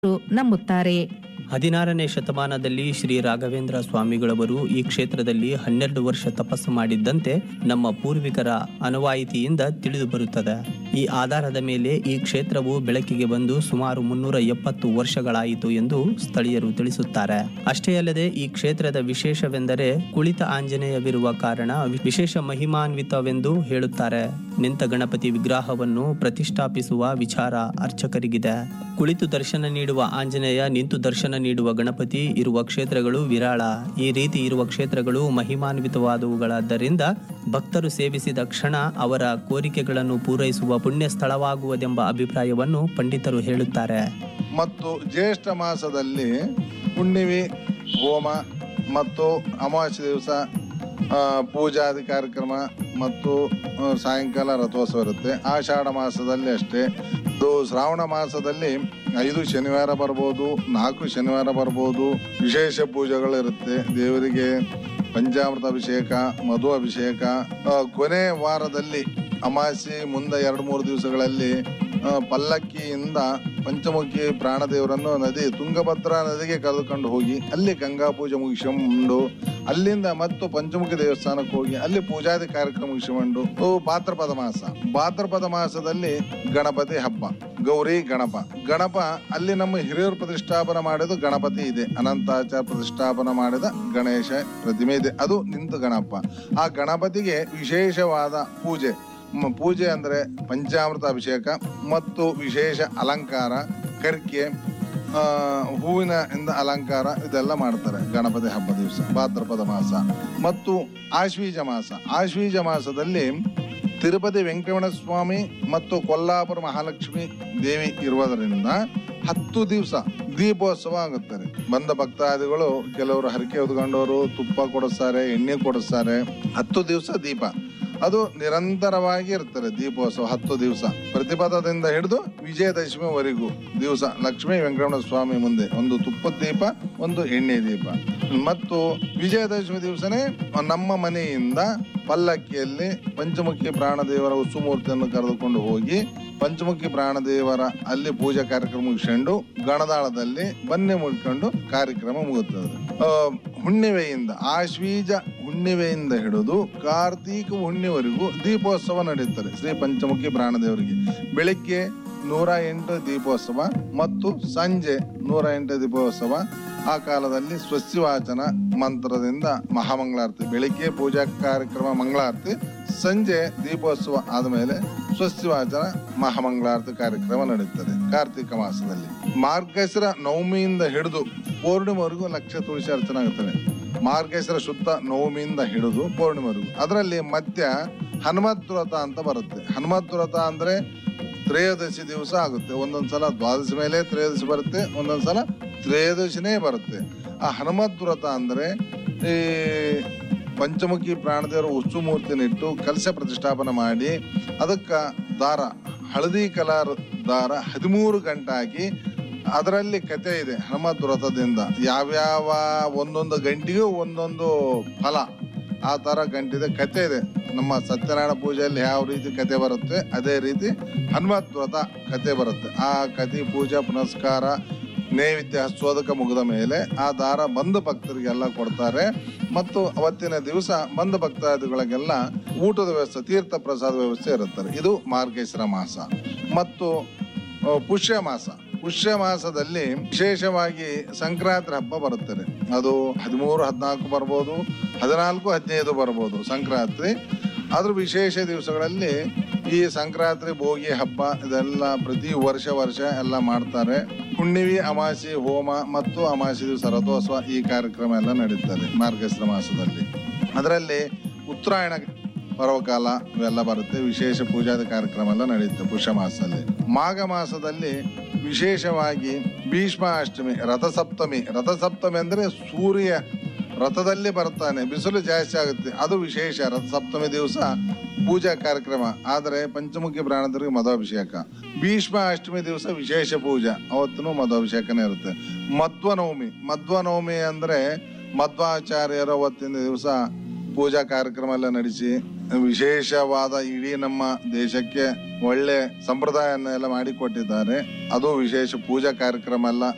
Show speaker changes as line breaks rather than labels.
ನಂಬುತ್ತಾರೆ
ಹದಿನಾರನೇ ಶತಮಾನದಲ್ಲಿ ಶ್ರೀ ರಾಘವೇಂದ್ರ ಸ್ವಾಮಿಗಳವರು ಈ ಕ್ಷೇತ್ರದಲ್ಲಿ ಹನ್ನೆರಡು ವರ್ಷ ತಪಸ್ಸು ಮಾಡಿದ್ದಂತೆ ನಮ್ಮ ಪೂರ್ವಿಕರ ಅನವಾಯಿತಿಯಿಂದ ತಿಳಿದು ಬರುತ್ತದೆ ಈ ಆಧಾರದ ಮೇಲೆ ಈ ಕ್ಷೇತ್ರವು ಬೆಳಕಿಗೆ ಬಂದು ಸುಮಾರು ಮುನ್ನೂರ ಎಪ್ಪತ್ತು ವರ್ಷಗಳಾಯಿತು ಎಂದು ಸ್ಥಳೀಯರು ತಿಳಿಸುತ್ತಾರೆ ಅಷ್ಟೇ ಅಲ್ಲದೆ ಈ ಕ್ಷೇತ್ರದ ವಿಶೇಷವೆಂದರೆ ಕುಳಿತ ಆಂಜನೇಯವಿರುವ ಕಾರಣ ವಿಶೇಷ ಮಹಿಮಾನ್ವಿತವೆಂದು ಹೇಳುತ್ತಾರೆ ನಿಂತ ಗಣಪತಿ ವಿಗ್ರಹವನ್ನು ಪ್ರತಿಷ್ಠಾಪಿಸುವ ವಿಚಾರ ಅರ್ಚಕರಿಗಿದೆ ಕುಳಿತು ದರ್ಶನ ನೀಡುವ ಆಂಜನೇಯ ನಿಂತು ದರ್ಶನ ನೀಡುವ ಗಣಪತಿ ಇರುವ ಕ್ಷೇತ್ರಗಳು ವಿರಾಳ ಈ ರೀತಿ ಇರುವ ಕ್ಷೇತ್ರಗಳು ಮಹಿಮಾನ್ವಿತವಾದವುಗಳಾದ್ದರಿಂದ ಭಕ್ತರು ಸೇವಿಸಿದ ಕ್ಷಣ ಅವರ ಕೋರಿಕೆಗಳನ್ನು ಪೂರೈಸುವ ಪುಣ್ಯ ಸ್ಥಳವಾಗುವುದೆಂಬ ಅಭಿಪ್ರಾಯವನ್ನು ಪಂಡಿತರು ಹೇಳುತ್ತಾರೆ
ಮತ್ತು ಜ್ಯೇಷ್ಠ ಮಾಸದಲ್ಲಿ ಹುಣ್ಣಿಮೆ ಹೋಮ ಮತ್ತು ಅಮಾವಾಸ್ಯೆ ದಿವಸ ಆ, ಪೂಜಾದಿ ಕಾರ್ಯಕ್ರಮ ಮತ್ತು ಆ, ಸಾಯಂಕಾಲ ರಥೋತ್ಸವ ಇರುತ್ತೆ ಆಷಾಢ ಮಾಸದಲ್ಲಿ ಅಷ್ಟೇ ಇದು ಶ್ರಾವಣ ಮಾಸದಲ್ಲಿ ಐದು ಶನಿವಾರ ಬರ್ಬೋದು ನಾಲ್ಕು ಶನಿವಾರ ಬರ್ಬೋದು ವಿಶೇಷ ಪೂಜೆಗಳು ಇರುತ್ತೆ ದೇವರಿಗೆ ಪಂಚಾಮೃತ ಅಭಿಷೇಕ ಮಧು ಅಭಿಷೇಕ ಆ, ಕೊನೆ ವಾರದಲ್ಲಿ ಅಮಾವಾಸ್ಯೆ ಮುಂದೆ ಎರಡು ಮೂರು ದಿವಸಗಳಲ್ಲಿ ಆ, ಪಲ್ಲಕ್ಕಿಯಿಂದ ಪಂಚಮುಖಿ ಪ್ರಾಣದೇವರನ್ನು ನದಿ ತುಂಗಭದ್ರಾ ನದಿಗೆ ಕರೆದುಕೊಂಡು ಹೋಗಿ ಅಲ್ಲಿ ಗಂಗಾ ಪೂಜೆ ಮುಗಿಸ್ಕೊಂಡು ಅಲ್ಲಿಂದ ಮತ್ತು ಪಂಚಮುಖಿ ದೇವಸ್ಥಾನಕ್ಕೆ ಹೋಗಿ ಅಲ್ಲಿ ಪೂಜಾದಿ ಕಾರ್ಯಕ್ರಮ ಮುಗಿಸ್ಕೊಂಡು ಓ, ಭಾದ್ರಪದ ಮಾಸ ಭಾದ್ರಪದ ಮಾಸದಲ್ಲಿ ಗಣಪತಿ ಹಬ್ಬ ಗೌರಿ ಗಣಪ ಗಣಪ ಅಲ್ಲಿ ನಮ್ಮ ಹಿರಿಯರು ಪ್ರತಿಷ್ಠಾಪನೆ ಮಾಡಿದ ಗಣಪತಿ ಇದೆ ಅನಂತಾಚಾರ ಪ್ರತಿಷ್ಠಾಪನೆ ಮಾಡಿದ ಗಣೇಶ ಪ್ರತಿಮೆ ಇದೆ ಅದು ನಿಂತು ಗಣಪ ಆ ಗಣಪತಿಗೆ ವಿಶೇಷವಾದ ಪೂಜೆ ಮ- ಪೂಜೆ ಅಂದ್ರೆ ಪಂಚಾಮೃತ ಅಭಿಷೇಕ ಮತ್ತು ವಿಶೇಷ ಅಲಂಕಾರ ಕರ್ಕೆ ಆ, ಹೂವಿನ ಇಂದ ಅಲಂಕಾರ ಇದೆಲ್ಲ ಮಾಡ್ತಾರೆ ಗಣಪತಿ ಹಬ್ಬ ದಿವಸ ಭಾದ್ರಪದ ಮಾಸ ಮತ್ತು ಆಶ್ವೀಜ ಮಾಸ ಆಶ್ವೀಜ ಮಾಸದಲ್ಲಿ ತಿರುಪತಿ ವೆಂಕಟರಮಣ ಸ್ವಾಮಿ ಮತ್ತು ಕೊಲ್ಲಾಪುರ ಮಹಾಲಕ್ಷ್ಮಿ ದೇವಿ ಇರುವುದರಿಂದ ಹತ್ತು ದಿವಸ ದೀಪೋತ್ಸವ ಆಗುತ್ತಾರೆ ಬಂದ ಭಕ್ತಾದಿಗಳು ಕೆಲವರು ಹರಕೆ ಹೊತ್ಕೊಂಡವರು ತುಪ್ಪ ಕೊಡಿಸ್ತಾರೆ ಎಣ್ಣೆ ಕೊಡಿಸ್ತಾರೆ ಹತ್ತು ದಿವಸ ದೀಪ ಅದು ನಿರಂತರವಾಗಿ ಇರ್ತಾರೆ ದೀಪೋತ್ಸವ ಹತ್ತು ದಿವಸ ಪ್ರತಿಪದದಿಂದ ಹಿಡಿದು ವಿಜಯದಶಮಿವರೆಗೂ ದಿವಸ ಲಕ್ಷ್ಮೀ ವೆಂಕಟರಮಣ ಸ್ವಾಮಿ ಮುಂದೆ ಒಂದು ತುಪ್ಪದ ದೀಪ ಒಂದು ಎಣ್ಣೆ ದೀಪ ಮತ್ತು ವಿಜಯದಶಮಿ ದಿವಸನೇ ನಮ್ಮ ಮನೆಯಿಂದ ಪಲ್ಲಕ್ಕಿಯಲ್ಲಿ ಪಂಚಮುಖಿ ಪ್ರಾಣದೇವರ ಉತ್ಸುಮೂರ್ತಿಯನ್ನು ಕರೆದುಕೊಂಡು ಹೋಗಿ ಪಂಚಮುಖಿ ಪ್ರಾಣದೇವರ ಅಲ್ಲಿ ಪೂಜಾ ಕಾರ್ಯಕ್ರಮ ಮುಗಿಸ್ಕೊಂಡು ಗಣದಾಳದಲ್ಲಿ ಬನ್ನಿ ಮುಡ್ಕೊಂಡು ಕಾರ್ಯಕ್ರಮ ಮುಗುತ್ತದೆ ಆ, ಹುಣ್ಣಿಮೆಯಿಂದ ಆಶ್ವೀಜ ಹುಣ್ಣಿಮೆಯಿಂದ ಹಿಡಿದು ಕಾರ್ತೀಕ ಹುಣ್ಣಿವರೆಗೂ ದೀಪೋತ್ಸವ ನಡೆಯುತ್ತದೆ ಶ್ರೀ ಪಂಚಮುಖಿ ಪ್ರಾಣದೇವರಿಗೆ ಬೆಳಿಗ್ಗೆ ನೂರ ಎಂಟು ದೀಪೋತ್ಸವ ಮತ್ತು ಸಂಜೆ ನೂರ ಎಂಟು ದೀಪೋತ್ಸವ ಆ ಕಾಲದಲ್ಲಿ ಸ್ವಸ್ತಿವಾಚನ ಮಂತ್ರದಿಂದ ಮಹಾಮಂಗಳಾರತಿ ಬೆಳಿಗ್ಗೆ ಪೂಜಾ ಕಾರ್ಯಕ್ರಮ ಮಂಗಳಾರತಿ ಸಂಜೆ ದೀಪೋತ್ಸವ ಆದಮೇಲೆ ಸ್ವಸ್ತಿವಾಚನ ಮಹಾಮಂಗಳಾರತಿ ಕಾರ್ಯಕ್ರಮ ನಡೆಯುತ್ತದೆ ಕಾರ್ತಿಕ ಮಾಸದಲ್ಲಿ ಮಾರ್ಗಶಿರ ನವಮಿಯಿಂದ ಹಿಡಿದು ಪೌರ್ಣಿಮೆವರೆಗೂ ಲಕ್ಷ ತುಳಸಿ ಅರ್ಚನೆ ಆಗುತ್ತದೆ ಮಾರ್ಗಶಿರ ಶುದ್ಧ ನವಮಿಯಿಂದ ಹಿಡಿದು ಪೌರ್ಣಿಮೆವರೆಗೂ ಅದರಲ್ಲಿ ಮಧ್ಯ ಹನುಮತ್ ವ್ರತ ಅಂತ ಬರುತ್ತೆ ಹನುಮತ್ ವ್ರತ ಅಂದ್ರೆ ತ್ರಯೋದಶಿ ದಿವಸ ಆಗುತ್ತೆ ಒಂದೊಂದ್ಸಲ ದ್ವಾದಶಿ ಮೇಲೆ ತ್ರಯೋದಶಿ ಬರುತ್ತೆ ಒಂದೊಂದ್ಸಲ ತ್ರಯೋದಶಿನೇ ಬರುತ್ತೆ ಆ ಹನುಮತ್ ವ್ರತ ಅಂದ್ರೆ ಈ ಪಂಚಮುಖಿ ಪ್ರಾಣದೇವರ ಉತ್ಸು ಮೂರ್ತಿನಿಟ್ಟು ಕಲಶ ಪ್ರತಿಷ್ಠಾಪನೆ ಮಾಡಿ ಅದಕ್ಕೆ ದಾರ ಹಳದಿ ಕಲರ್ ದಾರ ಹದಿಮೂರು ಗಂಟೆ ಹಾಕಿ ಅದರಲ್ಲಿ ಕತೆ ಇದೆ ಹನುಮತ್ ವ್ರತದಿಂದ ಯಾವ್ಯಾವ ಒಂದೊಂದು ಗಂಟೆಗೂ ಒಂದೊಂದು ಫಲ ಆ ತರ ಗಂಟಿದೆ ಕತೆ ಇದೆ ನಮ್ಮ ಸತ್ಯನಾರಾಯಣ ಪೂಜೆಯಲ್ಲಿ ಯಾವ ರೀತಿ ಕತೆ ಬರುತ್ತೆ ಅದೇ ರೀತಿ ಹನುಮತ್ ವ್ರತ ಕತೆ ಬರುತ್ತೆ ಆ ಕತೆ ಪೂಜಾ ಪುನಸ್ಕಾರ ನೈವೇದ್ಯ ಹಚ್ಚೋದಕ ಮುಗಿದ ಮೇಲೆ ಆ ದಾರ ಬಂದ ಭಕ್ತರಿಗೆಲ್ಲ ಕೊಡ್ತಾರೆ ಮತ್ತು ಅವತ್ತಿನ ದಿವಸ ಬಂದ ಭಕ್ತಾದಿಗಳಿಗೆಲ್ಲ ಊಟದ ವ್ಯವಸ್ಥೆ ತೀರ್ಥ ಪ್ರಸಾದ ವ್ಯವಸ್ಥೆ ಇರುತ್ತಾರೆ ಇದು ಮಾರ್ಗೇಶ್ವರ ಮಾಸ ಮತ್ತು ಆ, ಪುಷ್ಯ ಮಾಸ ಪುಷ್ಯ ಮಾಸದಲ್ಲಿ ವಿಶೇಷವಾಗಿ ಸಂಕ್ರಾಂತಿ ಹಬ್ಬ ಬರುತ್ತದೆ ಅದು ಹದಿಮೂರು ಹದಿನಾಲ್ಕು ಬರ್ಬೋದು ಹದಿನಾಲ್ಕು ಹದಿನೈದು ಬರ್ಬೋದು ಸಂಕ್ರಾಂತಿ ಅದ್ರ ವಿಶೇಷ ದಿವಸಗಳಲ್ಲಿ ಈ ಸಂಕ್ರಾಂತಿ ಭೋಗಿ ಹಬ್ಬ ಇದೆಲ್ಲ ಪ್ರತಿ ವರ್ಷ ವರ್ಷ ಎಲ್ಲ ಮಾಡ್ತಾರೆ ಹುಣ್ಣಿಮೆ ಅಮಾಸಿ ಹೋಮ ಮತ್ತು ಅಮಾಸಿ ದಿವಸ ರಥೋತ್ಸವ ಈ ಕಾರ್ಯಕ್ರಮ ಎಲ್ಲ ನಡೀತದೆ ಮಾರ್ಗಶಿರ ಮಾಸದಲ್ಲಿ ಅದರಲ್ಲಿ ಉತ್ತರಾಯಣ ಪರ್ವಕಾಲ ಇವೆಲ್ಲ ಬರುತ್ತೆ ವಿಶೇಷ ಪೂಜಾದ ಕಾರ್ಯಕ್ರಮ ಎಲ್ಲ ನಡೆಯುತ್ತೆ ಪುಷ್ಯ ಮಾಸದಲ್ಲಿ ಮಾಘ ಮಾಸದಲ್ಲಿ ವಿಶೇಷವಾಗಿ ಭೀಷ್ಮ ಅಷ್ಟಮಿ ರಥಸಪ್ತಮಿ ರಥಸಪ್ತಮಿ ಅಂದ್ರೆ ಸೂರ್ಯ ರಥದಲ್ಲಿ ಬರ್ತಾನೆ ಬಿಸಿಲು ಜಾಸ್ತಿ ಆಗುತ್ತೆ ಅದು ವಿಶೇಷ ರಥಸಪ್ತಮಿ ದಿವಸ ಪೂಜಾ ಕಾರ್ಯಕ್ರಮ ಆದರೆ ಪಂಚಮುಖಿ ಪ್ರಾಣದವರಿಗೆ ಮಧುಅಭಿಷೇಕ ಭೀಷ್ಮ ಅಷ್ಟಮಿ ದಿವಸ ವಿಶೇಷ ಪೂಜಾ ಅವತ್ತೂ ಮಧುಅಭಿಷೇಕನೇ ಇರುತ್ತೆ ಮಧ್ವನವಮಿ ಮಧ್ವನವಮಿ ಅಂದ್ರೆ ಮಧ್ವಾಚಾರ್ಯರ ಅವತ್ತಿನ ದಿವಸ ಪೂಜಾ ಕಾರ್ಯಕ್ರಮ ಎಲ್ಲ ನಡೆಸಿ ವಿಶೇಷವಾದ ಇಡೀ ನಮ್ಮ ದೇಶಕ್ಕೆ ಒಳ್ಳೆ ಸಂಪ್ರದಾಯನ ಎಲ್ಲ ಮಾಡಿಕೊಟ್ಟಿದ್ದಾರೆ ಅದು ವಿಶೇಷ ಪೂಜಾ ಕಾರ್ಯಕ್ರಮ ಎಲ್ಲ